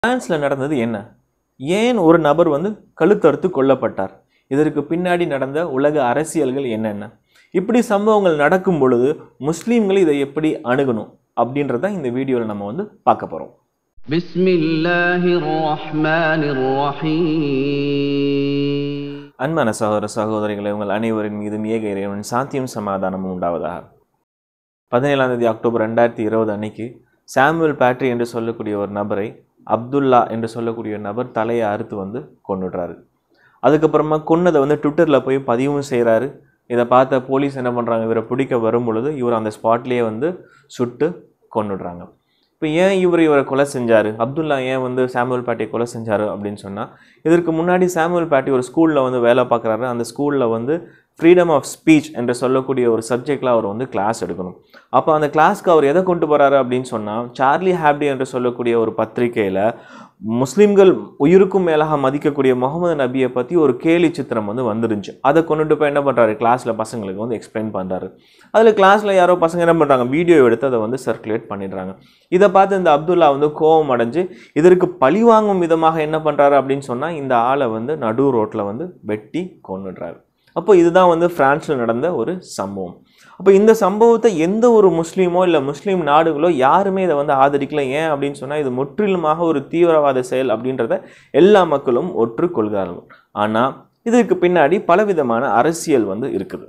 பிரான்ஸில் நடந்தது என்ன ஏன் ஒரு நபர் வந்து கழுத்தறுத்து கொல்லப்பட்டார் இதற்கு பின்னாடி நடந்த உலக அரசியல்கள் என்னென்ன இப்படி சம்பவங்கள் நடக்கும் பொழுது முஸ்லீம்கள் இதை எப்படி அணுகணும் அப்படின்றத இந்த வீடியோவில் நம்ம வந்து பார்க்க போகிறோம் بسم الله الرحمن الرحيم அன்பான சகோதர சகோதரிகளை உங்கள் அனைவரின் மீதும் ஏக இறைவன் சாந்தியும் சமாதானமும் உண்டாவதாக பதினேழாம் தேதி அக்டோபர் ரெண்டாயிரத்தி இருபது அன்னைக்கு சாமுவல் பேட்ரி என்று சொல்லக்கூடிய ஒரு நபரை அப்துல்லா என்று சொல்லக்கூடிய ஒரு நபர் தலையை அறுத்து வந்து கொண்டுடுறாரு அதுக்கப்புறமா கொன்னதை வந்து ட்விட்டரில் போய் பதிவும் செய்கிறாரு இதை பார்த்த போலீஸ் என்ன பண்ணுறாங்க இவரை பிடிக்க வரும் பொழுது இவர் அந்த ஸ்பாட்லேயே வந்து சுட்டு கொன்னுடுறாங்க இப்போ ஏன் இவர் இவரை கொலை செஞ்சார் அப்துல்லா ஏன் வந்து சாமுவல் பேட்டியை கொலை செஞ்சார் அப்படின்னு சொன்னால் இதற்கு முன்னாடி சாமுவல் பேட்டி ஒரு ஸ்கூலில் வந்து வேலை பார்க்குறாரு அந்த ஸ்கூலில் வந்து ஃப்ரீடம் ஆஃப் ஸ்பீச் என்று சொல்லக்கூடிய ஒரு சப்ஜெக்டில் அவர் வந்து கிளாஸ் எடுக்கணும் அப்போ அந்த கிளாஸ்க்கு அவர் எதை கொண்டு போகிறாரு அப்படின்னு சொன்னால் சார்லி ஹாப்டி என்று சொல்லக்கூடிய ஒரு பத்திரிக்கையில் முஸ்லீம்கள் உயிருக்கும் மேலாக மதிக்கக்கூடிய முகமது நபியை பற்றி ஒரு கேலி சித்திரம் வந்து வந்துருந்துச்சு அதை கொண்டுட்டு போய் என்ன பண்ணுறாரு கிளாஸில் பசங்களுக்கு வந்து எக்ஸ்பிளைன் பண்ணுறாரு அதில் கிளாஸில் யாரோ பசங்க என்ன பண்ணுறாங்க வீடியோ எடுத்து அதை வந்து சர்க்குலேட் பண்ணிடுறாங்க இதை பார்த்து இந்த அப்துல்லா வந்து கோபம் அடைஞ்சு இதற்கு பழிவாங்கும் விதமாக என்ன பண்ணுறாரு அப்படின்னு சொன்னால் இந்த ஆளை வந்து நடு ரோட்டில் வந்து வெட்டி கொன்னுடுறாரு அப்போ இதுதான் வந்து பிரான்ஸில் நடந்த ஒரு சம்பவம் அப்போ இந்த சம்பவத்தை எந்த ஒரு முஸ்லீமோ இல்லை முஸ்லீம் நாடுகளோ யாருமே இதை வந்து ஆதரிக்கல ஏன் அப்படின்னு சொன்னால் இது முற்றிலுமாக ஒரு தீவிரவாத செயல் அப்படின்றத எல்லா மக்களும் ஒற்றுக்கொள்கிறார்கள் ஆனால் இதற்கு பின்னாடி பலவிதமான அரசியல் வந்து இருக்குது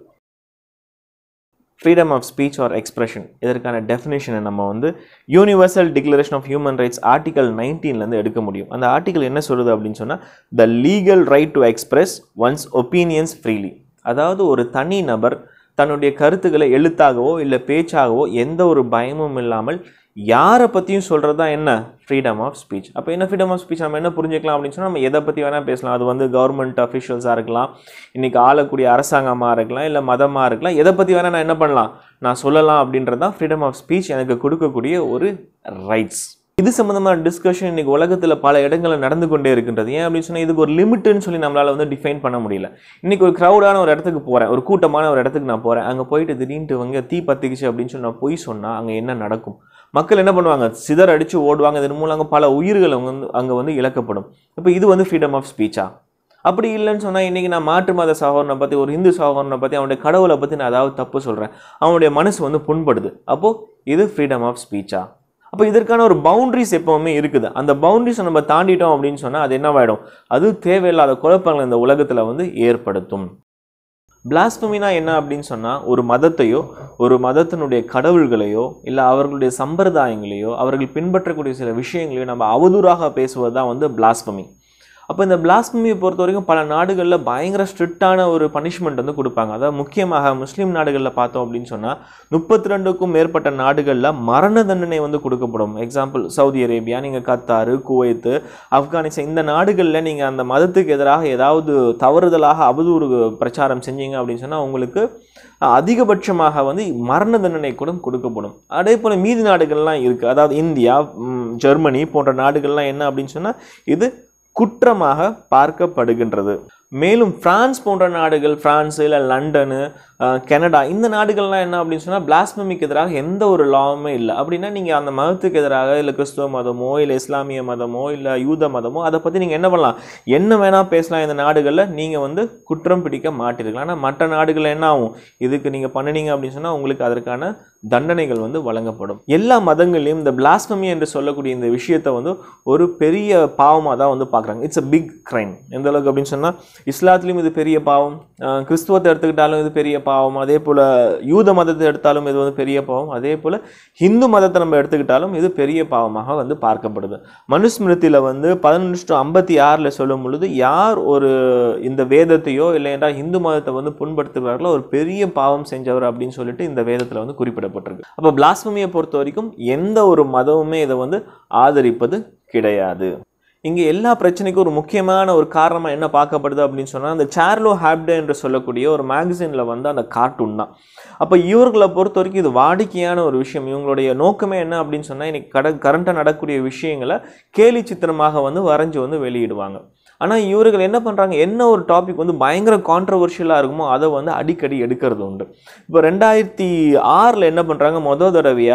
freedom of speech or expression இதற்கான டெஃபினேஷனை நம்ம வந்து universal declaration of human rights article நைன்டீன்லேருந்து எடுக்க முடியும் அந்த ஆர்டிகல் என்ன சொல்லுது அப்படின்னு சொன்னால் the legal right to express one's opinions freely அதாவது ஒரு தனி நபர் தன்னுடைய கருத்துக்களை எழுத்தாகவோ இல்லை பேச்சாகவோ எந்த ஒரு பயமும் இல்லாமல் யாரை பற்றியும் சொல்கிறது தான் என்ன ஃப்ரீடம் ஆஃப் ஸ்பீச் அப்போ என்ன ஃப்ரீடம் ஆஃப் ஸ்பீச் நம்ம என்ன புரிஞ்சுக்கலாம் அப்படின்னு சொன்னால் நம்ம எதை பற்றி வேணால் பேசலாம் அது வந்து கவர்மெண்ட் அஃபிஷியல்ஸாக இருக்கலாம் இன்றைக்கி ஆளக்கூடிய அரசாங்கமாக இருக்கலாம் இல்லை மதமாக இருக்கலாம் எதை பற்றி வேணால் நான் என்ன பண்ணலாம் நான் சொல்லலாம் அப்படின்றது தான் ஃப்ரீடம் ஆஃப் ஸ்பீச் எனக்கு கொடுக்கக்கூடிய ஒரு ரைட்ஸ் இது சம்மந்தமான டிஸ்கஷன் இன்னைக்கு உலகத்தில் பல இடங்களில் நடந்து கொண்டே இருக்கின்றது ஏன் அப்படின்னு சொன்னால் இதுக்கு ஒரு லிமிட்டுன்னு சொல்லி நம்மளால் வந்து டிஃபைன் பண்ண முடியல இன்னைக்கு ஒரு க்ரௌடான ஒரு இடத்துக்கு போகிறேன் ஒரு கூட்டமான ஒரு இடத்துக்கு நான் போகிறேன் அங்கே போயிட்டு திடீர்னு வந்து தீ பத்திக்குச்சு அப்படின்னு சொல்லி நான் பொய் சொன்னால் அங்கே என்ன நடக்கும் மக்கள் என்ன பண்ணுவாங்க சிதற அடித்து ஓடுவாங்க இதன் மூலம் அங்கே பல உயிர்கள் அவங்க வந்து அங்கே வந்து இழக்கப்படும் இப்போ இது வந்து ஃப்ரீடம் ஆஃப் ஸ்பீச்சா அப்படி இல்லைன்னு சொன்னால் இன்றைக்கி நான் மாற்று மத சகோதரனை பற்றி ஒரு இந்து சகோதரனை பற்றி அவனுடைய கடவுளை பற்றி நான் ஏதாவது தப்பு சொல்கிறேன் அவனுடைய மனசு வந்து புண்படுது அப்போது இது ஃப்ரீடம் ஆஃப் ஸ்பீச்சா அப்போ இதற்கான ஒரு பவுண்ட்ரிஸ் எப்போவுமே இருக்குது அந்த பவுண்ட்ரிஸை நம்ம தாண்டிட்டோம் அப்படின்னு சொன்னால் அது என்னவாயிடும் அது தேவையில்லாத குழப்பங்கள் இந்த உலகத்தில் வந்து ஏற்படுத்தும் பிளாஸ்பமினா என்ன அப்படின்னு சொன்னால் ஒரு மதத்தையோ ஒரு மதத்தினுடைய கடவுள்களையோ இல்லை அவர்களுடைய சம்பிரதாயங்களையோ அவர்கள் பின்பற்றக்கூடிய சில விஷயங்களையோ நம்ம அவதூறாக பேசுவது தான் வந்து பிளாஸ்பமி அப்போ இந்த பிளாஸ்பமியை பொறுத்த வரைக்கும் பல நாடுகளில் பயங்கர ஸ்ட்ரிக்டான ஒரு பனிஷ்மெண்ட் வந்து கொடுப்பாங்க அதாவது முக்கியமாக முஸ்லீம் நாடுகளில் பார்த்தோம் அப்படின்னு சொன்னால் முப்பத்தி ரெண்டுக்கும் மேற்பட்ட நாடுகளில் மரண தண்டனை வந்து கொடுக்கப்படும் எக்ஸாம்பிள் சவுதி அரேபியா நீங்கள் கத்தாரு குவைத்து ஆப்கானிஸ்தான் இந்த நாடுகளில் நீங்கள் அந்த மதத்துக்கு எதிராக ஏதாவது தவறுதலாக அவதூறு பிரச்சாரம் செஞ்சீங்க அப்படின்னு சொன்னால் உங்களுக்கு அதிகபட்சமாக வந்து மரண தண்டனை கூட கொடுக்கப்படும் அதே போல் மீதி நாடுகள்லாம் இருக்குது அதாவது இந்தியா ம், ஜெர்மனி போன்ற நாடுகள்லாம் என்ன அப்படின்னு சொன்னால் இது குற்றமாக பார்க்கப்படுகின்றது மேலும் பிரான்ஸ் போன்ற நாடுகள் பிரான்ஸ் இல்லை லண்டனு அஹ், கனடா இந்த நாடுகள்லாம் என்ன அப்படின்னு சொன்னால் பிளாஸ்பமிக்கு எதிராக எந்த ஒரு லாவுமே இல்லை அப்படின்னா நீங்கள் அந்த மதத்துக்கு எதிராக இல்லை கிறிஸ்துவ மதமோ இல்லை இஸ்லாமிய மதமோ இல்லை யூத மதமோ அதை பற்றி நீங்கள் என்ன பண்ணலாம் என்ன வேணால் பேசலாம் இந்த நாடுகளில் நீங்கள் வந்து குற்றம் பிடிக்க மாட்டிருக்கலாம் ஆனால் மற்ற நாடுகளில் என்ன ஆகும் இதுக்கு நீங்கள் பண்ணினீங்க அப்படின்னு சொன்னால் உங்களுக்கு அதற்கான தண்டனைகள் வந்து வழங்கப்படும் எல்லா மதங்களையும் இந்த பிளாஸ்பமி என்று சொல்லக்கூடிய இந்த விஷயத்தை வந்து ஒரு பெரிய பாவமாக தான் வந்து பார்க்குறாங்க இட்ஸ் a பிக் crime எந்த அளவுக்கு அப்படின்னு சொன்னால் இஸ்லாத்துலேயும் இது பெரிய பாவம் அஹ் கிறிஸ்துவத்தை எடுத்துக்கிட்டாலும் இது பெரிய பாவம் அதே போல் யூத மதத்தை எடுத்தாலும் இது வந்து பெரிய பாவம் அதே போல் ஹிந்து மதத்தை நம்ம எடுத்துக்கிட்டாலும் இது பெரிய பாவமாக வந்து பார்க்கப்படுது மனுஸ்மிருதியில் வந்து பதினொன்று டு ஐம்பத்தி ஆறில் சொல்லும் பொழுது யார் ஒரு இந்த வேதத்தையோ இல்லை என்றால் இந்து மதத்தை வந்து புண்படுத்துகிறார்களோ ஒரு பெரிய பாவம் செஞ்சவர் அப்படின்னு சொல்லிட்டு இந்த வேதத்தில் வந்து குறிப்பிடப்பட்டிருக்கு அப்போ பிளாஸ்பமியை பொறுத்த வரைக்கும் எந்த ஒரு மதமுமே இதை வந்து ஆதரிப்பது கிடையாது இங்கே எல்லா பிரச்சனைக்கும் ஒரு முக்கியமான ஒரு காரணமாக என்ன பார்க்கப்படுது அப்படின்னு சொன்னால் அந்த சார்லோ ஹாப்டே என்று சொல்லக்கூடிய ஒரு மேகசினில் வந்து அந்த கார்ட்டூன் தான் அப்போ இவர்களை பொறுத்த வரைக்கும் இது வாடிக்கையான ஒரு விஷயம் இவங்களுடைய நோக்கமே என்ன அப்படின்னு சொன்னால் இன்னைக்கு கட கரண்ட்டாக நடக்கக்கூடிய விஷயங்களை கேலி சித்திரமாக வந்து வரைஞ்சி வந்து வெளியிடுவாங்க ஆனால் இவர்கள் என்ன பண்ணுறாங்க என்ன ஒரு டாபிக் வந்து பயங்கர கான்ட்ரவர்ஷியலாக இருக்குமோ அதை வந்து அடிக்கடி எடுக்கிறது உண்டு இப்போ ரெண்டாயிரத்தி ஆறில் என்ன பண்ணுறாங்க மொதல் தடவையாக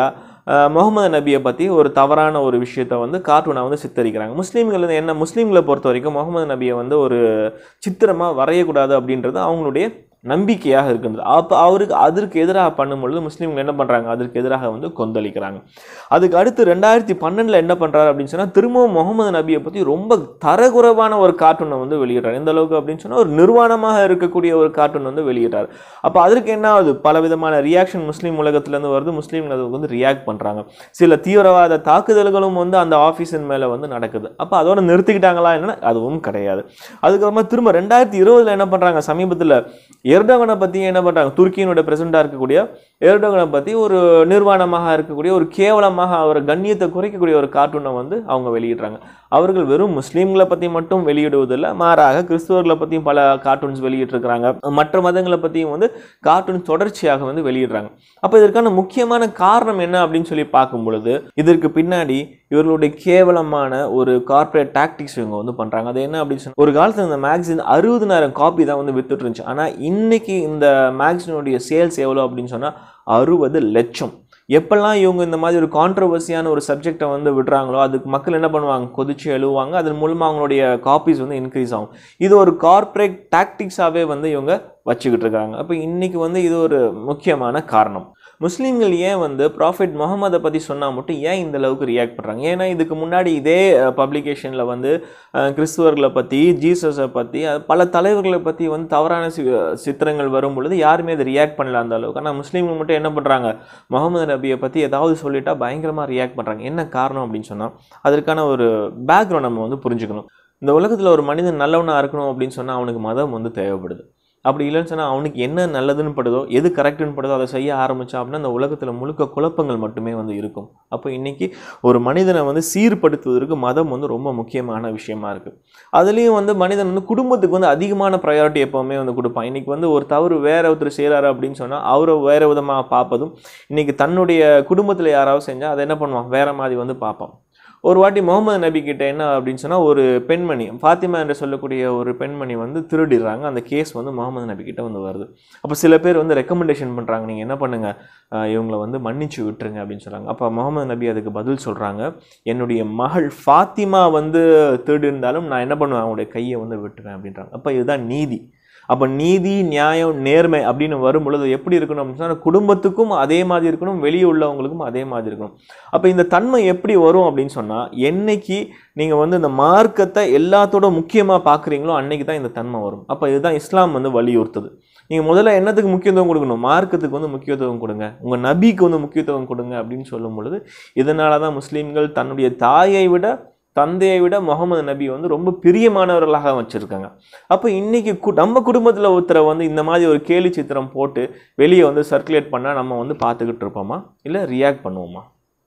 அஹ், முகமது நபியை பற்றி ஒரு தவறான ஒரு விஷயத்தை வந்து கார்ட்டூனை வந்து சித்தரிக்கிறாங்க முஸ்லீம்கள் வந்து என்ன முஸ்லீம்களை பொறுத்த வரைக்கும் முகமது நபியை வந்து ஒரு சித்திரமாக வரையக்கூடாது அப்படின்றது அவங்களுடைய நம்பிக்கையாக இருக்கின்றது அப்போ அவருக்கு அதற்கு எதிராக பண்ணும்பொழுது முஸ்லீம்கள் என்ன பண்ணுறாங்க அதற்கு எதிராக வந்து கொந்தளிக்கிறாங்க அதுக்கு அடுத்து ரெண்டாயிரத்தி பன்னெண்டில் என்ன பண்ணுறாரு அப்படின்னு சொன்னால் திரும்பவும் முகமது நபியை பற்றி ரொம்ப தரக்குறைவான ஒரு கார்ட்டூனை வந்து வெளியிடுறாரு எந்த அளவுக்கு அப்படின்னு சொன்னால் ஒரு நிர்வாணமாக இருக்கக்கூடிய ஒரு கார்ட்டூன் வந்து வெளியிட்டார் அப்போ அதற்கு என்ன ஆகுது பல விதமான ரியாக்ஷன் முஸ்லீம் உலகத்துலேருந்து வருது முஸ்லீம்கள் அதுக்கு வந்து ரியாக்ட் பண்ணுறாங்க சில தீவிரவாத தாக்குதல்களும் வந்து அந்த ஆஃபீஸின் மேலே வந்து நடக்குது அப்போ அதோட நிறுத்திக்கிட்டாங்களா என்னன்னா அதுவும் கிடையாது அதுக்கப்புறமா திரும்ப ரெண்டாயிரத்தி இருபதுல என்ன பண்ணுறாங்க சமீபத்தில் எர்டோகனை பற்றி என்ன பண்ணுறாங்க துருக்கியினுடைய பிரசிடண்டாக இருக்கக்கூடிய எர்டோகனை பற்றி ஒரு நிர்வாணமாக இருக்கக்கூடிய ஒரு கேவலமாக அவர் கண்ணியத்தை குறைக்கக்கூடிய ஒரு கார்ட்டூனை வந்து அவங்க வெளியிடுறாங்க அவர்கள் வெறும் முஸ்லீம்களை பற்றி மட்டும் வெளியிடுவதில்லை மாறாக கிறிஸ்துவர்களை பற்றியும் பல கார்ட்டூன்ஸ் வெளியிட்டிருக்கிறாங்க மற்ற மதங்களை பற்றியும் வந்து கார்ட்டூன் தொடர்ச்சியாக வந்து வெளியிடுறாங்க அப்போ இதற்கான முக்கியமான காரணம் என்ன அப்படின்னு சொல்லி பார்க்கும் பொழுது இதற்கு பின்னாடி இவர்களுடைய கேவலமான ஒரு கார்ப்பரேட் டாக்டிக்ஸ் இவங்க வந்து பண்ணுறாங்க அது என்ன அப்படின்னு சொன்னா ஒரு காலத்தில் இந்த மேக்சின் அறுபதுனாயிரம் காப்பி தான் வந்து வித்துட்டு இருந்துச்சு ஆனால் இன்னைக்கு இந்த மேக்சினுடைய சேல்ஸ் எவ்வளோ அப்படின்னு சொன்னால் அறுபது லட்சம் எப்பெல்லாம் இவங்க இந்த மாதிரி ஒரு கான்ட்ரவர்சியான ஒரு சப்ஜெக்டை வந்து விடுறாங்களோ அதுக்கு மக்கள் என்ன பண்ணுவாங்க கொதிச்சு எழுவாங்க அதன் மூலமாக அவங்களுடைய காப்பீஸ் வந்து இன்க்ரீஸ் ஆகும் இது ஒரு கார்ப்பரேட் டாக்டிக்ஸாகவே வந்து இவங்க வச்சுக்கிட்டு இருக்காங்க அப்போ இன்னைக்கு வந்து இது ஒரு முக்கியமான காரணம் முஸ்லீம்கள் ஏன் வந்து ப்ராஃபிட் முகமதை பற்றி சொன்னால் மட்டும் ஏன் இந்த அளவுக்கு ரியாக்ட் பண்ணுறாங்க ஏன்னா இதுக்கு முன்னாடி இதே பப்ளிகேஷனில் வந்து அஹ், கிறிஸ்துவர்களை பற்றி ஜீசஸை பற்றி அது பல தலைவர்களை பற்றி வந்து தவறான சி சித்திரங்கள் வரும் பொழுது யாருமே அதை ரியாக்ட் பண்ணல அந்த அளவுக்கு ஆனால் முஸ்லீம்கள் மட்டும் என்ன பண்ணுறாங்க முகமது நபியை பற்றி ஏதாவது சொல்லிட்டா பயங்கரமாக ரியாக்ட் பண்ணுறாங்க என்ன காரணம் அப்படின்னு சொன்னால் அதற்கான ஒரு பேக்ரவுண்ட் நம்ம வந்து புரிஞ்சுக்கணும் இந்த உலகத்தில் ஒரு மனிதன் நல்லவனாக இருக்கணும் அப்படின்னு சொன்னால் அவனுக்கு மதம் வந்து தேவைப்படுது அப்படி இல்லைன்னு சொன்னால் அவனுக்கு என்ன நல்லதுன்னு படுதோ எது கரெக்டுன்னு படுதோ அதை செய்ய ஆரம்பித்தா அப்படின்னா அந்த உலகத்தில் முழுக்க குழப்பங்கள் மட்டுமே வந்து இருக்கும் அப்போ இன்னைக்கு ஒரு மனிதனை வந்து சீர்படுத்துவதற்கு மதம் வந்து ரொம்ப முக்கியமான விஷயமா இருக்குது அதுலேயும் வந்து மனிதன் வந்து குடும்பத்துக்கு வந்து அதிகமான ப்ரையாரிட்டி எப்போவுமே வந்து கொடுப்பான் இன்னைக்கு வந்து ஒரு தவறு வேற ஒருத்தர் செய்கிறாரு அப்படின்னு சொன்னால் அவரை வேற விதமாக பார்ப்பதும் இன்னைக்கு தன்னுடைய குடும்பத்தில் யாராவது செஞ்சால் அதை என்ன பண்ணுவான் வேற மாதிரி வந்து பார்ப்பான் ஒரு வாட்டி முகமது நபி கிட்ட என்ன அப்படின்னு சொன்னால் ஒரு பெண்மணி ஃபாத்திமா என்று சொல்லக்கூடிய ஒரு பெண்மணி வந்து திருடிடுறாங்க அந்த கேஸ் வந்து முகமது நபி கிட்ட வந்து வருது அப்போ சில பேர் வந்து ரெக்கமெண்டேஷன் பண்ணுறாங்க நீங்கள் என்ன பண்ணுங்க ஆஹ் இவங்களை வந்து மன்னிச்சு விட்டுருங்க அப்படின்னு சொல்கிறாங்க அப்போ முகமது நபி அதுக்கு பதில் சொல்கிறாங்க என்னுடைய மகள் ஃபாத்திமா வந்து திருடி இருந்தாலும் நான் என்ன பண்ணுவேன் அவங்களுடைய கையை வந்து விட்டுறேன் அப்படின்றாங்க அப்போ இதுதான் நீதி அப்போ நீதி நியாயம் நேர்மை அப்படின்னு வரும் பொழுது எப்படி இருக்கணும் அப்படின்னு சொன்னா குடும்பத்துக்கும் அதே மாதிரி இருக்கணும் வெளியே உள்ளவங்களுக்கும் அதே மாதிரி இருக்கணும் அப்போ இந்த தன்மை எப்படி வரும் அப்படின்னு சொன்னால் என்னைக்கு நீங்கள் வந்து இந்த மார்க்கத்தை எல்லாத்தோட முக்கியமாக பார்க்குறீங்களோ அன்னைக்கு தான் இந்த தன்மை வரும் அப்போ இதுதான் இஸ்லாம் வந்து வலியுறுத்துது நீங்கள் முதல்ல என்னத்துக்கு முக்கியத்துவம் கொடுக்கணும் மார்க்கத்துக்கு வந்து முக்கியத்துவம் கொடுங்க உங்கள் நபிக்கு வந்து முக்கியத்துவம் கொடுங்க அப்படின்னு சொல்லும் பொழுது இதனால தான் முஸ்லீம்கள் தன்னுடைய தாயை விட தந்தையை விட முகமது நபி வந்து ரொம்ப பிரியமானவர்களாக வச்சுருக்காங்க அப்போ இன்னைக்கு கு நம்ம குடும்பத்தில் ஒருத்தரை வந்து இந்த மாதிரி ஒரு கேலி சித்திரம் போட்டு வெளியே வந்து சர்க்குலேட் பண்ணால் நம்ம வந்து பார்த்துக்கிட்டு இருப்போமா இல்லை ரியாக்ட் பண்ணுவோமா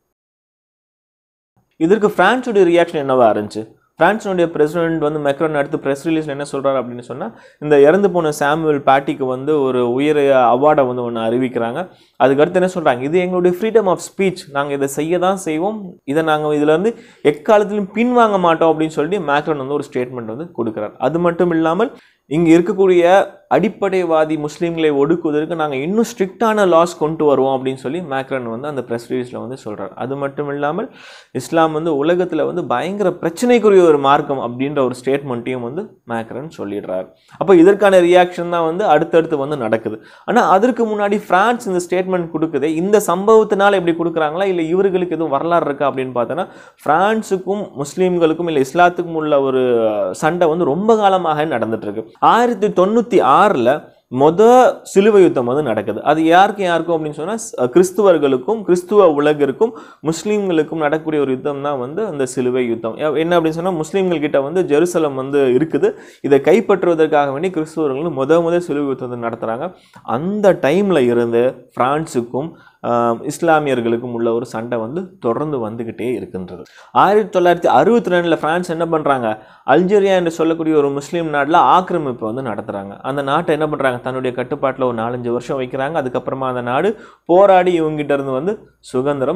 இதற்கு பிரான்ஸுடைய ரியாக்ஷன் என்னவா இருந்துச்சு பிரான்ஸினுடைய பிரசிடென்ட் வந்து மெக்ரான் அடுத்து ப்ரெஸ் ரிலீஸில் என்ன சொல்கிறாரு அப்படின்னு சொன்னால் இந்த இறந்து போன சாமுவல் பேட்டிக்கு வந்து ஒரு உயர் அவார்டை வந்து ஒன்று அறிவிக்கிறாங்க அதுக்கடுத்து என்ன சொல்கிறாங்க இது எங்களுடைய ஃப்ரீடம் ஆஃப் ஸ்பீச் நாங்கள் இதை செய்ய தான் செய்வோம் இதை நாங்கள் இதில் வந்து எக்காலத்திலும் பின்வாங்க மாட்டோம் அப்படின்னு சொல்லிட்டு மேக்ரான் வந்து ஒரு ஸ்டேட்மெண்ட் வந்து கொடுக்குறாரு அது மட்டும் இல்லாமல் இங்கே இருக்கக்கூடிய அடிப்படைவாதி முஸ்லீம்களை ஒடுக்குவதற்கு நாங்கள் இன்னும் ஸ்ட்ரிக்டான லாஸ் கொண்டு வருவோம் அப்படின்னு சொல்லி மேக்ரன் வந்து அந்த ப்ரெஸ் ரிலீஸில் வந்து சொல்கிறார் அது மட்டும் இல்லாமல் இஸ்லாம் வந்து உலகத்தில் வந்து பயங்கர பிரச்சனைக்குரிய ஒரு மார்க்கம் அப்படின்ற ஒரு ஸ்டேட்மெண்ட்டையும் வந்து மேக்ரன் சொல்லிடுறார் அப்போ இதற்கான ரியாக்ஷன் தான் வந்து அடுத்தடுத்து வந்து நடக்குது ஆனால் அதற்கு முன்னாடி பிரான்ஸ் இந்த ஸ்டேட்மெண்ட் கொடுக்குது இந்த சம்பவத்தினால எப்படி கொடுக்குறாங்களா இல்லை இவர்களுக்கு எதுவும் வரலாறு இருக்கா அப்படின்னு பார்த்தோன்னா பிரான்ஸுக்கும் முஸ்லீம்களுக்கும் இல்லை இஸ்லாத்துக்கும் உள்ள ஒரு சண்டை வந்து ரொம்ப காலமாக நடந்துட்டு இருக்கு ஆயிரத்தி தொண்ணூற்றி ஆறில் மொத சிலுவை யுத்தம் வந்து நடக்குது அது யாருக்கு யாருக்கும் அப்படின்னு சொன்னால் கிறிஸ்துவர்களுக்கும் கிறிஸ்துவ உலகிற்கும் முஸ்லீம்களுக்கும் நடக்கக்கூடிய ஒரு யுத்தம் தான் வந்து அந்த சிலுவை யுத்தம் எ- என்ன அப்படின்னு சொன்னால் முஸ்லீம்கள் கிட்ட வந்து ஜெருசலம் வந்து இருக்குது இதை கைப்பற்றுவதற்காக வேண்டி கிறிஸ்துவர்கள் வந்து முத முத சிலுவை யுத்தத்தை நடத்துகிறாங்க அந்த டைமில் இருந்து பிரான்ஸுக்கும் ஆஹ், இஸ்லாமியர்களுக்கும் உள்ள ஒரு சண்டை வந்து தொடர்ந்து வந்துக்கிட்டே இருக்கின்றது ஆயிரத்தி தொள்ளாயிரத்தி அறுபத்தி ரெண்டில் பிரான்ஸ் என்ன பண்ணுறாங்க அல்ஜீரியா என்று சொல்லக்கூடிய ஒரு முஸ்லீம் நாட்டில் ஆக்கிரமிப்பு வந்து நடத்துகிறாங்க அந்த நாட்டை என்ன பண்ணுறாங்க தன்னுடைய கட்டுப்பாட்டில் ஒரு நாலஞ்சு வருஷம் வைக்கிறாங்க அதுக்கப்புறமா அந்த நாடு போராடி இவங்ககிட்ட இருந்து வந்து சுதந்திரம்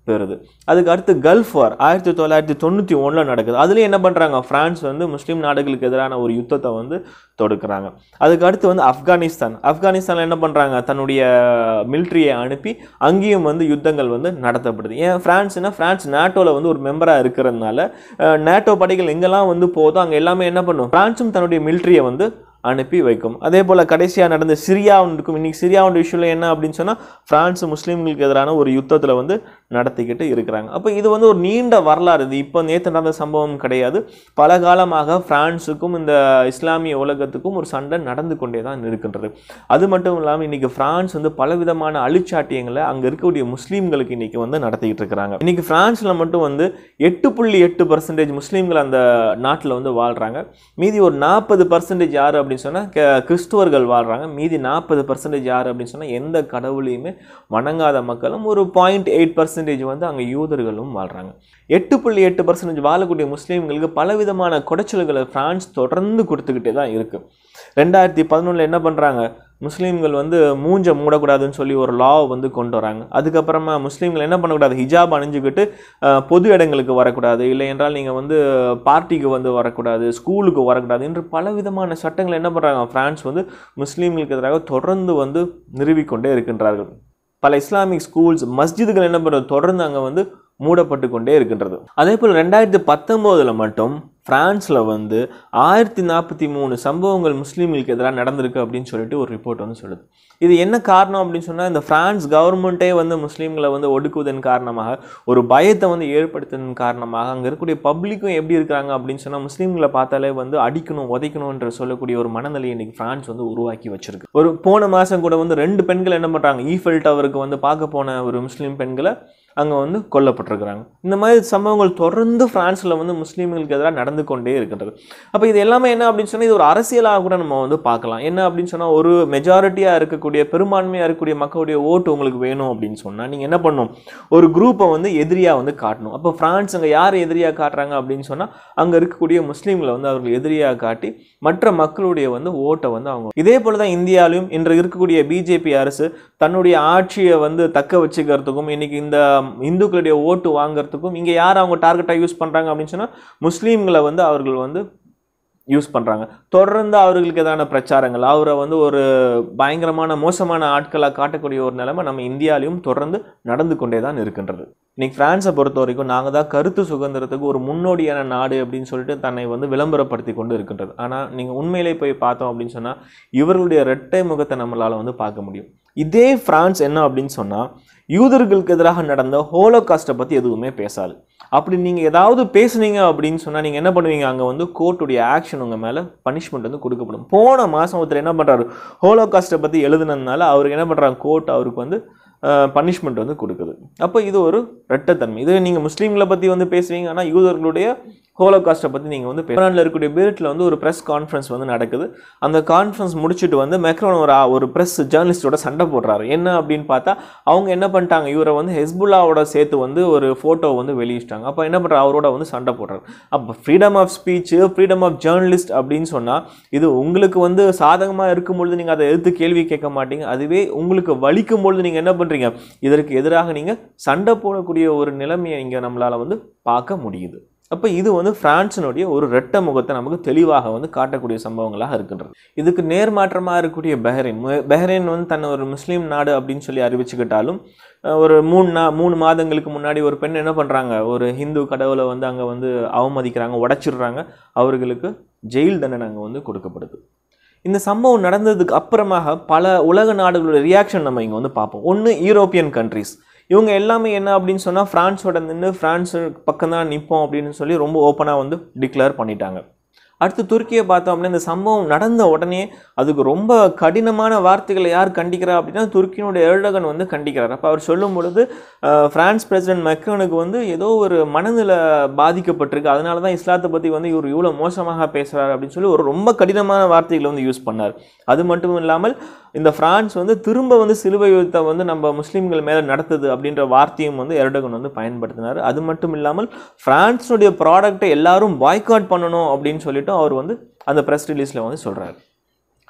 பெறுது அதுக்கு அடுத்து கல்ஃப் வார் ஆயிரத்தி தொள்ளாயிரத்தி தொண்ணூற்றி ஒன்றில் நடக்குது அதுலேயும் என்ன பண்ணுறாங்க ஃப்ரான்ஸ் வந்து முஸ்லீம் நாடுகளுக்கு எதிரான ஒரு யுத்தத்தை வந்து தொடுக்கிறாங்க அதுக்கு அடுத்து வந்து ஆப்கானிஸ்தான் ஆப்கானிஸ்தானில் என்ன பண்ணுறாங்க தன்னுடைய மிலிட்ரியை அனுப்பி அங்கேயும் வந்து யுத்தங்கள் வந்து நடத்தப்படுது ஏன் ஃப்ரான்ஸ்னா ஃப்ரான்ஸ் நாட்டோவில் வந்து ஒரு மெம்பராக இருக்கிறதுனால நேட்டோ படைகள் எங்கெல்லாம் வந்து போதோ அங்கே எல்லாமே என்ன பண்ணும் ஃப்ரான்ஸும் தன்னுடைய மிலிட்ரியை வந்து அனுப்பி வைக்கும் அதே போல் கடைசியாக நடந்த சிரியாவும் இருக்கும் இன்றைக்கி சிரியாவோட இஷ்யூவில் என்ன அப்படின்னு சொன்னால் ஃப்ரான்ஸ் முஸ்லீம்களுக்கு எதிரான ஒரு யுத்தத்தில் வந்து நடத்திக்கிட்டு இருக்கிறாங்க அப்போ இது வந்து ஒரு நீண்ட வரலாறு இது இப்போ நேற்று நடந்த சம்பவம் கிடையாது பல காலமாக ஃப்ரான்ஸுக்கும் இந்த இஸ்லாமிய உலகத்துக்கும் ஒரு சண்டை நடந்து கொண்டே தான் இருக்கின்றது அது மட்டும் இல்லாமல் இன்றைக்கி ஃப்ரான்ஸ் வந்து பலவிதமான அழிச்சாட்டியங்களை அங்கே இருக்கக்கூடிய முஸ்லீம்களுக்கு இன்றைக்கி வந்து நடத்திக்கிட்டு இருக்கிறாங்க இன்றைக்கி ஃப்ரான்ஸில் மட்டும் வந்து எட்டு புள்ளி எட்டு பர்சன்டேஜ் முஸ்லீம்கள் அந்த நாட்டில் வந்து வாழ்கிறாங்க மீதி ஒரு நாற்பது பர்சன்டேஜ் யார் அப்படின்னு சொன்னால் கிறிஸ்துவர்கள் வாழ்கிறாங்க மீதி நாற்பது பர்சன்டேஜ் யார் அப்படின்னு சொன்னால் எந்த கடவுளையுமே வணங்காத மக்களும் ஒரு பாயிண்ட் எயிட் பர்சன்டேஜ் வந்து அங்கே யூதர்களும் வாழ்கிறாங்க எட்டு புள்ளி எட்டு பர்சன்டேஜ் வாழக்கூடிய முஸ்லீம்களுக்கு பலவிதமான குடைச்சல்களை ஃப்ரான்ஸ் தொடர்ந்து கொடுத்துக்கிட்டே தான் இருக்குது ரெண்டாயிரத்தி பதினொன்றில் என்ன பண்ணுறாங்க முஸ்லீம்கள் வந்து மூஞ்ச மூடக்கூடாதுன்னு சொல்லி ஒரு லா வந்து கொண்டு வராங்க அதுக்கப்புறமா முஸ்லீம்கள் என்ன பண்ணக்கூடாது ஹிஜாப் அணிஞ்சுக்கிட்டு அஹ், பொது இடங்களுக்கு வரக்கூடாது இல்லை என்றால் நீங்கள் வந்து பார்ட்டிக்கு வந்து வரக்கூடாது ஸ்கூலுக்கு வரக்கூடாது என்று பலவிதமான சட்டங்களை என்ன பண்ணுறாங்க ஃப்ரான்ஸ் வந்து முஸ்லீம்களுக்கு எதிராக தொடர்ந்து வந்து நிறுவிக்கொண்டே இருக்கின்றார்கள் பல இஸ்லாமிக் ஸ்கூல்ஸ் மஸ்ஜிதுகள் என்ன பண்ணுறது தொடர்ந்து அங்கே வந்து மூடப்பட்டு கொண்டே இருக்கின்றது அதே போல் ரெண்டாயிரத்தி பத்தொம்போதில் மட்டும் பிரான்ஸில் வந்து ஆயிரத்தி நாற்பத்தி மூணு சம்பவங்கள் முஸ்லீம்களுக்கு எதிராக நடந்திருக்கு அப்படின்னு சொல்லிட்டு ஒரு ரிப்போர்ட் வந்து சொல்லுது இது என்ன காரணம் அப்படின்னு சொன்னால் இந்த பிரான்ஸ் கவர்மெண்ட்டே வந்து முஸ்லீம்களை வந்து ஒடுக்குவதன் காரணமாக ஒரு பயத்தை வந்து ஏற்படுத்துவதன் காரணமாக அங்கே இருக்கக்கூடிய பப்ளிக்கும் எப்படி இருக்கிறாங்க அப்படின்னு சொன்னால் முஸ்லீம்களை பார்த்தாலே வந்து அடிக்கணும் உதைக்கணும்ன்ற சொல்லக்கூடிய ஒரு மனநிலையை இன்னைக்கு பிரான்ஸ் வந்து உருவாக்கி வச்சிருக்கு ஒரு போன மாதம் கூட வந்து ரெண்டு பெண்கள் என்ன பண்ணுறாங்க ஈஃபெல் டவருக்கு வந்து பார்க்க போன ஒரு முஸ்லீம் பெண்களை அங்கே வந்து கொல்லப்பட்டிருக்கிறாங்க இந்த மாதிரி சம்பவங்கள் தொடர்ந்து பிரான்ஸில் வந்து முஸ்லீம்களுக்கு எதிராக நடந்து கொண்டே இருக்கின்றது அப்போ இது எல்லாமே என்ன அப்படின்னு சொன்னால் இது ஒரு அரசியலாக கூட நம்ம வந்து பார்க்கலாம் என்ன அப்படின்னு சொன்னால் ஒரு மெஜாரிட்டியாக இருக்கக்கூடிய பெரும்பான்மையாக இருக்கக்கூடிய மக்களுடைய ஓட்டு உங்களுக்கு வேணும் அப்படின்னு சொன்னால் நீங்கள் என்ன பண்ணணும் ஒரு குரூப்பை வந்து எதிரியாக வந்து காட்டணும் அப்போ பிரான்ஸ் அங்கே யார் எதிரியாக காட்டுறாங்க அப்படின்னு சொன்னால் அங்கே இருக்கக்கூடிய முஸ்லீம்களை வந்து அவர்கள் எதிரியாக காட்டி மற்ற மக்களுடைய வந்து ஓட்டை வந்து அவங்க இதே போல தான் இந்தியாவிலும் இன்று இருக்கக்கூடிய பிஜேபி அரசு தன்னுடைய ஆட்சியை வந்து தக்க வச்சுக்கிறதுக்கும் இன்னைக்கு இந்த இந்துக்களுடைய ஓட்டு வாங்குறதுக்கும் இங்கே யார் அவங்க டார்கெட்டாக யூஸ் பண்ணுறாங்க அப்படின்னு சொன்னால் முஸ்லீம்களை வந்து அவர்கள் வந்து யூஸ் பண்ணுறாங்க தொடர்ந்து அவர்களுக்கு எதிரான பிரச்சாரங்கள் அவரை வந்து ஒரு பயங்கரமான மோசமான ஆட்களாக காட்டக்கூடிய ஒரு நிலைமை நம்ம இந்தியாவிலையும் தொடர்ந்து நடந்து கொண்டே தான் இருக்கின்றது இன்னைக்கு பிரான்ஸை பொறுத்த வரைக்கும் நாங்கள் தான் கருத்து சுதந்திரத்துக்கு ஒரு முன்னோடியான நாடு அப்படின்னு சொல்லிட்டு தன்னை வந்து விளம்பரப்படுத்தி கொண்டு இருக்கின்றது ஆனால் நீங்கள் உண்மையிலே போய் பார்த்தோம் அப்படின்னு சொன்னால் இவர்களுடைய இரட்டை முகத்தை நம்மளால் வந்து பார்க்க முடியும் இதே பிரான்ஸ் என்ன அப்படின்னு சொன்னால் யூதர்களுக்கு எதிராக நடந்த ஹோலோகாஸ்ட்டை பற்றி எதுவுமே பேசாது அப்படி நீங்கள் ஏதாவது பேசுனீங்க அப்படின்னு சொன்னால் நீங்கள் என்ன பண்ணுவீங்க அங்கே வந்து கோர்ட்டுடைய ஆக்ஷன் உங்கள் மேலே பனிஷ்மெண்ட் வந்து கொடுக்கப்படும் போன மாதம் ஒருத்தர் என்ன பண்ணுறாரு ஹோலோகாஸ்ட்டை பற்றி எழுதுனதுனால அவருக்கு என்ன பண்ணுறாங்க கோர்ட் அவருக்கு வந்து பனிஷ்மெண்ட் வந்து கொடுக்குது அப்போ இது ஒரு ரெட்டத்தன்மை இது நீங்கள் முஸ்லீம்களை பற்றி வந்து பேசுவீங்க ஆனால் யூதர்களுடைய ஹோலோகாஸ்ட்டை பற்றி நீங்கள் வந்து பேரானில் இருக்கக்கூடிய பேரட்டில் வந்து ஒரு ப்ரெஸ் கான்ஃபரன்ஸ் வந்து நடக்குது அந்த கான்ஃபரன்ஸ் முடிச்சுட்டு வந்து மெக்ரோன் ஒரு ஒரு ப்ரெஸ் ஜேர்னலிஸ்டோட சண்டை போடுறாரு என்ன அப்படின்னு பார்த்தா அவங்க என்ன பண்ணிட்டாங்க இவரை வந்து ஹெஸ்புல்லாவோட சேர்த்து வந்து ஒரு ஃபோட்டோ வந்து வெளியிட்டாங்க அப்போ என்ன பண்ணுறாரு அவரோட வந்து சண்டை போடுறாரு அப்போ freedom of speech freedom of journalist அப்படின்னு சொன்னால் இது உங்களுக்கு வந்து சாதகமாக இருக்கும் பொழுது நீங்கள் அதை எதிர்த்து கேள்வி கேட்க மாட்டீங்க அதுவே உங்களுக்கு வலிக்கும் பொழுது நீங்கள் என்ன பண்ணுறீங்க இதற்கு எதிராக நீங்கள் சண்டை போடக்கூடிய ஒரு நிலைமையை இங்கே நம்மளால் வந்து பார்க்க முடியுது அப்போ இது வந்து பிரான்ஸினுடைய ஒரு ரெட்ட முகத்தை நமக்கு தெளிவாக வந்து காட்டக்கூடிய சம்பவங்களாக இருக்கின்றது இதுக்கு நேர்மாற்றமாக இருக்கக்கூடிய பஹ்ரைன் மு- பஹ்ரைன் வந்து தன்னை ஒரு முஸ்லீம் நாடு அப்படின்னு சொல்லி அறிவிச்சுக்கிட்டாலும் அஹ், ஒரு மூணு நா மூணு மாதங்களுக்கு முன்னாடி ஒரு பெண் என்ன பண்ணுறாங்க ஒரு ஹிந்து கடவுளை வந்து அங்கே வந்து அவமதிக்கிறாங்க உடைச்சிடுறாங்க அவர்களுக்கு ஜெயில் தண்டனை அங்கே வந்து கொடுக்கப்படுது இந்த சம்பவம் நடந்ததுக்கு அப்புறமாக பல உலக நாடுகளோட ரியாக்ஷன் நம்ம இங்கே வந்து பார்ப்போம் ஒன்று யூரோப்பியன் கண்ட்ரிஸ் இவங்க எல்லாமே என்ன அப்படின்னு சொன்னால் ஃப்ரான்ஸோட நின்று ஃப்ரான்ஸ் பக்கம் தான் நிற்போம் அப்படின்னு சொல்லி ரொம்ப ஓப்பனாக வந்து டிக்ளேர் பண்ணிட்டாங்க அடுத்து துருக்கியை பார்த்தோம் அப்படின்னா இந்த சம்பவம் நடந்த உடனே அதுக்கு ரொம்ப கடினமான வார்த்தைகளை யார் கண்டிக்கிறா அப்படின்னா துருக்கியினுடைய எர்டகன் வந்து கண்டிக்கிறார் அப்போ அவர் சொல்லும் பொழுது அஹ், பிரான்ஸ் பிரசிடென்ட் மெக்ரோனுக்கு வந்து ஏதோ ஒரு மனநிலை பாதிக்கப்பட்டிருக்கு அதனால தான் இஸ்லாத்தை பற்றி வந்து இவர் இவ்வளோ மோசமாக பேசுகிறார் அப்படின்னு சொல்லி ஒரு ரொம்ப கடினமான வார்த்தைகளை வந்து யூஸ் பண்ணார் அது மட்டும் இல்லாமல் இந்த பிரான்ஸ் வந்து திரும்ப வந்து சிலுவை யுத்தத்தை வந்து நம்ம முஸ்லீம்கள் மேலே நடத்துது அப்படின்ற வார்த்தையும் வந்து எர்டகன் வந்து பயன்படுத்தினார் அது மட்டும் இல்லாமல் பிரான்ஸுடைய ப்ராடக்ட்டை எல்லாரும் பாய்காட் பண்ணணும் அப்படின்னு சொல்லிட்டு அவர் வந்து அந்த ப்ரெஸ் ரிலீஸில் வந்து சொல்கிறார்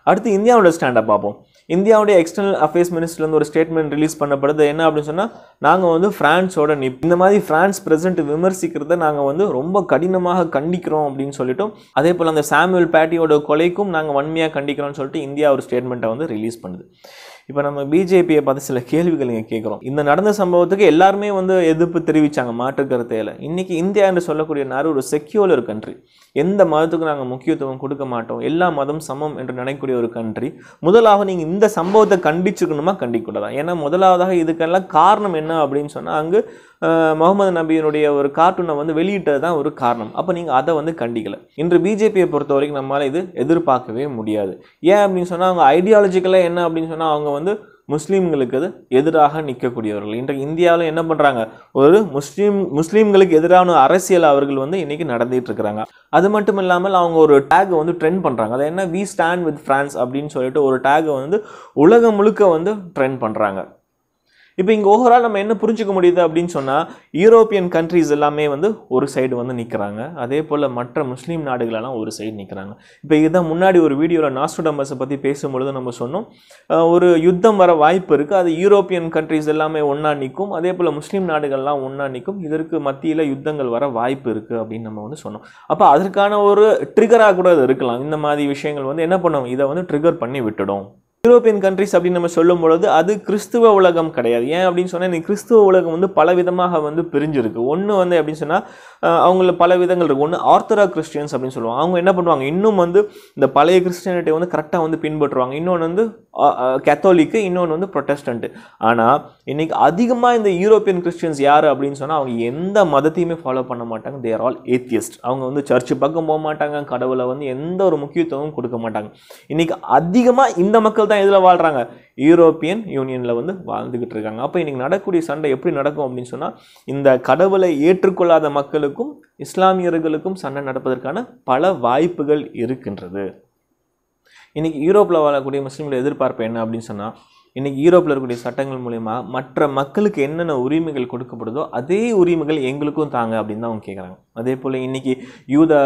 அடுத்து இந்தியாவோட ஸ்டாண்டப் பார்ப்போம் இந்தியாவுடைய எக்ஸ்டர்னல் அஃபேர்ஸ் மினிஸ்டர்லேருந்து ஒரு ஸ்டேட்மெண்ட் ரிலீஸ் பண்ணப்படுது என்ன அப்படின்னு சொன்னால் நாங்கள் வந்து ஃப்ரான்ஸோட நிப் இந்த மாதிரி ஃப்ரான்ஸ் பிரசன்ட் விமர்சிக்கிறத நாங்கள் வந்து ரொம்ப கடினமாக கண்டிக்கிறோம் அப்படின்னு சொல்லிட்டோம் அதே போல் அந்த சாமுவல் பேட்டியோட கொலைக்கும் நாங்கள் வன்மையாக கண்டிக்கிறோம்னு சொல்லிட்டு இந்தியா ஒரு ஸ்டேட்மெண்ட்டை வந்து ரிலீஸ் பண்ணுது இப்போ நம்ம பிஜேபியை பார்த்து சில கேள்விகள் இங்கே கேட்குறோம் இந்த நடந்த சம்பவத்துக்கு எல்லாருமே வந்து எதிர்ப்பு தெரிவித்தாங்க மாற்று கருத்தையில் இன்றைக்கி இந்தியா என்று சொல்லக்கூடிய நாடு ஒரு செக்யூலர் கண்ட்ரி எந்த மதத்துக்கும் நாங்கள் முக்கியத்துவம் கொடுக்க மாட்டோம் எல்லா மதம் சமம் என்று நினைக்கக்கூடிய ஒரு கண்ட்ரி முதலாக நீங்கள் இந்த சம்பவத்தை கண்டிச்சுக்கணுமா கண்டிக்கூடாதா ஏன்னா முதலாவதாக இதுக்கெல்லாம் காரணம் என்ன அப்படின்னு சொன்னால் அங்கு அஹ், முகமது நபியினுடைய ஒரு கார்ட்டூனை வந்து வெளியிட்டது தான் ஒரு காரணம் அப்போ நீங்கள் அதை வந்து கண்டிக்கல இன்று பிஜேபியை பொறுத்த வரைக்கும் நம்மளால் இது எதிர்பார்க்கவே முடியாது ஏன் அப்படின்னு சொன்னால் அவங்க ஐடியாலஜிக்கலாக என்ன அப்படின்னு சொன்னால் அவங்க வந்து முஸ்லீம்களுக்கு அது எதிராக நிற்கக்கூடியவர்கள் இன்றைக்கு இந்தியாவில் என்ன பண்ணுறாங்க ஒரு முஸ்லீம் முஸ்லீம்களுக்கு எதிரான அரசியல் அவர்கள் வந்து இன்னைக்கு நடந்துட்டு இருக்கிறாங்க அது மட்டும் இல்லாமல் அவங்க ஒரு டேக் வந்து ட்ரெண்ட் பண்ணுறாங்க அது என்ன வி ஸ்டாண்ட் வித் ஃப்ரான்ஸ் அப்படின்னு சொல்லிட்டு ஒரு டேகை வந்து உலகம் முழுக்க வந்து ட்ரெண்ட் பண்ணுறாங்க இப்போ இங்கே ஓவரால் நம்ம என்ன புரிஞ்சுக்க முடியுது அப்படின்னு சொன்னால் யூரோப்பியன் கண்ட்ரீஸ் எல்லாமே வந்து ஒரு சைடு வந்து நிற்கிறாங்க அதே போல் மற்ற முஸ்லீம் நாடுகளெல்லாம் ஒரு சைடு நிற்கிறாங்க இப்போ இதுதான் முன்னாடி ஒரு வீடியோவில் நாஸ்டோடமஸை பற்றி பேசும்பொழுது நம்ம சொன்னோம் அஹ் ஒரு யுத்தம் வர வாய்ப்பு இருக்குது அது யூரோப்பியன் கண்ட்ரீஸ் எல்லாமே ஒன்றா நிற்கும் அதே போல் முஸ்லீம் நாடுகள்லாம் ஒன்றா நிற்கும் இதற்கு மத்தியில் யுத்தங்கள் வர வாய்ப்பு இருக்குது அப்படின்னு நம்ம வந்து சொன்னோம் அப்போ அதற்கான ஒரு ட்ரிகராக கூட இது இருக்கலாம் இந்த மாதிரி விஷயங்கள் வந்து என்ன பண்ணும் இதை வந்து ட்ரிகர் பண்ணி விட்டுடும் யூரோப்பியன் கண்ட்ரிஸ் அப்படின்னு நம்ம சொல்லும் பொழுது அது கிறிஸ்துவ உலகம் கிடையாது ஏன் அப்படின்னு சொன்னால் இன்னைக்கு கிறிஸ்துவ உலகம் வந்து பல விதமாக வந்து பிரிஞ்சிருக்கு ஒன்று வந்து அப்படின்னு சொன்னால் அவங்கள பல விதங்கள் இருக்கு ஒன்று ஆர்த்தரா கிறிஸ்டியன்ஸ் அப்படின்னு சொல்லுவாங்க அவங்க என்ன பண்ணுவாங்க இன்னும் வந்து இந்த பழைய கிறிஸ்டியானிட்டியை வந்து கரெக்டாக வந்து பின்பற்றுவாங்க இன்னொன்று வந்து கேத்தோலிக்கு இன்னொன்று வந்து ப்ரொட்டஸ்டன்ட் ஆனால் இன்னைக்கு அதிகமாக இந்த யூரோப்பியன் கிறிஸ்டியன்ஸ் யார் அப்படின்னு சொன்னால் அவங்க எந்த மதத்தையுமே ஃபாலோ பண்ண மாட்டாங்க தேர் ஆல் ஏத்தியஸ்ட் அவங்க வந்து சர்ச்சு பக்கம் போக மாட்டாங்க கடவுளை வந்து எந்த ஒரு முக்கியத்துவமும் கொடுக்க மாட்டாங்க இன்னைக்கு அதிகமாக இந்த மக்கள் தான் இதில் வாழ்கிறாங்க யூரோப்பியன் யூனியனில் வந்து வாழ்ந்துக்கிட்டு இருக்காங்க அப்போ இன்னைக்கு நடக்கக்கூடிய சண்டை எப்படி நடக்கும் அப்படின்னு சொன்னால் இந்த கடவுளை ஏற்றுக்கொள்ளாத மக்களுக்கும் இஸ்லாமியர்களுக்கும் சண்டை நடப்பதற்கான பல வாய்ப்புகள் இருக்கின்றது இன்னைக்கு யூரோப்பில் வாழக்கூடிய முஸ்லீம்களோட எதிர்பார்ப்பு என்ன அப்படின்னு சொன்னால் இன்னைக்கு யூரோப்பில் இருக்கக்கூடிய சட்டங்கள் மூலயமா மற்ற மக்களுக்கு என்னென்ன உரிமைகள் கொடுக்கப்படுதோ அதே உரிமைகள் எங்களுக்கும் தாங்க அப்படின்னு தான் அவங்க கேட்குறாங்க அதே போல் இன்னைக்கு யூத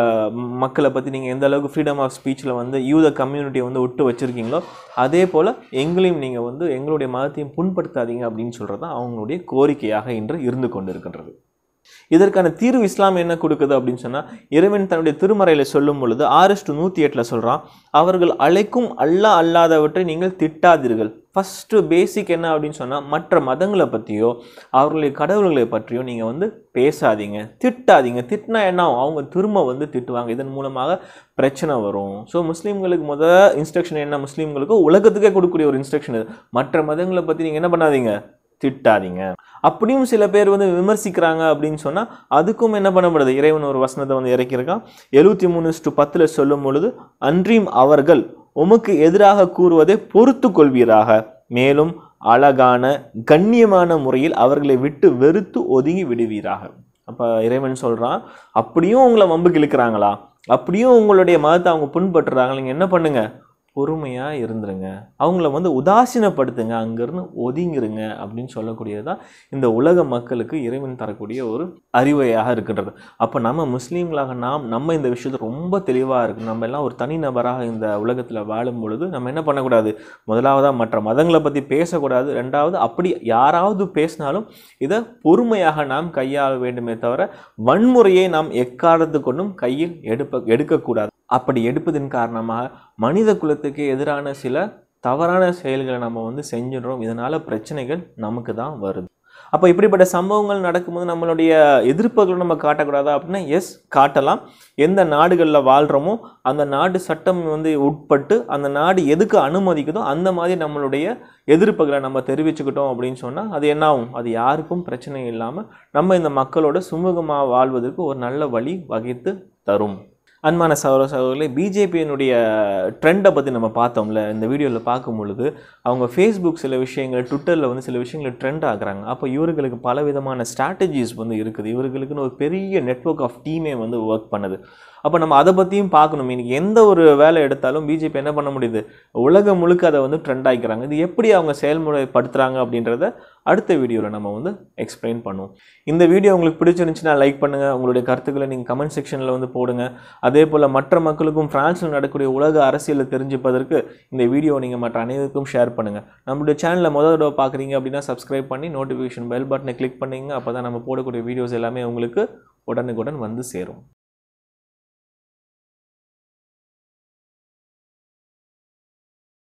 மக்களை பற்றி நீங்கள் எந்த அளவுக்கு ஃப்ரீடம் ஆஃப் ஸ்பீச்சில் வந்து யூத கம்யூனிட்டியை வந்து விட்டு வச்சுருக்கீங்களோ அதே போல் எங்களையும் நீங்கள் வந்து எங்களுடைய மதத்தையும் புண்படுத்தாதீங்க அப்படின்னு சொல்கிறது தான் அவங்களுடைய கோரிக்கையாக இன்று இருந்து கொண்டு இருக்கின்றது இதற்கான தீர்வு இஸ்லாம் என்ன கொடுக்குது அப்படின்னு சொன்னால் இறைவன் தன்னுடைய திருமறையில் சொல்லும் பொழுது ஆர்எஸ் டு நூற்றி எட்டில் சொல்கிறான் அவர்கள் அழைக்கும் அல்லாஹ் அல்லாதவற்றை நீங்கள் திட்டாதீர்கள் ஃபஸ்ட்டு பேசிக் என்ன அப்படின்னு சொன்னால் மற்ற மதங்களை பற்றியோ அவர்களுடைய கடவுள்களை பற்றியோ நீங்கள் வந்து பேசாதீங்க திட்டாதீங்க திட்டினா என்ன ஆகும்? அவங்க திரும்ப வந்து திட்டுவாங்க இதன் மூலமாக பிரச்சனை வரும் ஸோ முஸ்லீம்களுக்கு முத இன்ஸ்ட்ரக்ஷன் என்ன முஸ்லீம்களுக்கு உலகத்துக்கே கொடுக்கக்கூடிய ஒரு இன்ஸ்ட்ரக்ஷன் இது மற்ற மதங்களை பற்றி நீங்கள் என்ன பண்ணாதீங்க திட்டாதீங்க அப்படியும் சில பேர் வந்து விமர்சிக்கிறாங்க அப்படின்னு சொன்னால் அதுக்கும் என்ன பண்ணப்படுது இறைவன் ஒரு வசனத்தை வந்து இறக்கியிருக்கான் எழுபத்தி மூணு டு பத்தில் சொல்லும் பொழுது அன்றியும் அவர்கள் உமக்கு எதிராக கூறுவதை பொறுத்து கொள்வீராக மேலும் அழகான கண்ணியமான முறையில் அவர்களை விட்டு வெறுத்து ஒதுங்கி விடுவீராக அப்போ இறைவன் சொல்கிறான் அப்படியும் உங்களை வம்புக்கு இழுக்கிறாங்களா அப்படியும் உங்களுடைய மதத்தை அவங்க புண்பற்றுறாங்க நீங்கள் என்ன பண்ணுங்க பொறுமையாக இருந்துருங்க அவங்கள வந்து உதாசீனப்படுத்துங்க அங்கேருந்து ஒதுங்கிருங்க அப்படின்னு சொல்லக்கூடியது தான் இந்த உலக மக்களுக்கு இறைவன் தரக்கூடிய ஒரு அறிவுரையாக இருக்கின்றது அப்போ நம்ம முஸ்லீம்களாக நாம் நம்ம இந்த விஷயத்தை ரொம்ப தெளிவாக இருக்கு நம்ம எல்லாம் ஒரு தனிநபராக இந்த உலகத்தில் வாழும் பொழுது நம்ம என்ன பண்ணக்கூடாது முதலாவதாக மற்ற மதங்களை பற்றி பேசக்கூடாது ரெண்டாவது அப்படி யாராவது பேசினாலும் இதை பொறுமையாக நாம் கையாள வேண்டுமே தவிர வன்முறையை நாம் எக்காலத்து கொண்டும் கையில் எடுப்ப எடுக்கக்கூடாது அப்படி எடுப்பதன் காரணமாக மனித குலத்துக்கு எதிரான சில தவறான செயல்களை நம்ம வந்து செஞ்சிடுறோம் இதனால பிரச்சனைகள் நமக்கு தான் வருது அப்போ இப்படிப்பட்ட சம்பவங்கள் நடக்கும்போது நம்மளுடைய எதிர்ப்புகளை நம்ம காட்டக்கூடாதா அப்படின்னா எஸ் காட்டலாம் எந்த நாடுகளில் வாழ்கிறோமோ அந்த நாடு சட்டம் வந்து உட்பட்டு அந்த நாடு எதுக்கு அனுமதிக்குதோ அந்த மாதிரி நம்மளுடைய எதிர்ப்புகளை நம்ம தெரிவிச்சுக்கிட்டோம் அப்படின்னு சொன்னால் அது என்ன ஆகும் அது யாருக்கும் பிரச்சனை இல்லாமல் நம்ம இந்த மக்களோட சுமூகமாக வாழ்வதற்கு ஒரு நல்ல வழி வகித்து தரும் அன்பான சகோதர சகோதரர்களே பிஜேபியினுடைய ட்ரெண்டை பற்றி நம்ம பார்த்தோம்ல இந்த வீடியோவில் பார்க்கும் பொழுது அவங்க ஃபேஸ்புக் சில விஷயங்கள் ட்விட்டரில் வந்து சில விஷயங்களை ட்ரெண்ட் ஆகுறாங்க அப்போ இவர்களுக்கு பல விதமான ஸ்ட்ராட்டஜிஸ் வந்து இருக்குது இவர்களுக்குன்னு ஒரு பெரிய நெட்வொர்க் ஆஃப் டீமே வந்து ஒர்க் பண்ணுது அப்போ நம்ம அதை பற்றியும் பார்க்கணும் இன்னைக்கு எந்த ஒரு வேலை எடுத்தாலும் பிஜேபி என்ன பண்ண முடியுது உலகம் முழுக்க அதை வந்து ட்ரெண்ட் ஆகிக்கிறாங்க இது எப்படி அவங்க செயல்முறைப்படுத்துகிறாங்க அப்படின்றத அடுத்த வீடியோவில் நம்ம வந்து எக்ஸ்பிளைன் பண்ணுவோம் இந்த வீடியோ உங்களுக்கு பிடிச்சிருந்துச்சுன்னா லைக் பண்ணுங்கள் உங்களுடைய கருத்துக்களை நீங்கள் கமெண்ட் செக்ஷனில் வந்து போடுங்க அதே போல் மற்ற மக்களுக்கும் ஃப்ரான்ஸில் நடக்கக்கூடிய உலக அரசியலை தெரிஞ்சுப்பதற்கு இந்த வீடியோ நீங்கள் மற்ற அனைவருக்கும் ஷேர் பண்ணுங்கள் நம்மளுடைய சேனலில் முதல் தடவை பார்க்குறீங்க அப்படின்னா சப்ஸ்கிரைப் பண்ணி நோட்டிஃபிகேஷன் பெல் பட்டனை கிளிக் பண்ணிங்க அப்போ தான் நம்ம போடக்கூடிய வீடியோஸ் எல்லாமே உங்களுக்கு உடனுக்குடன் வந்து சேரும்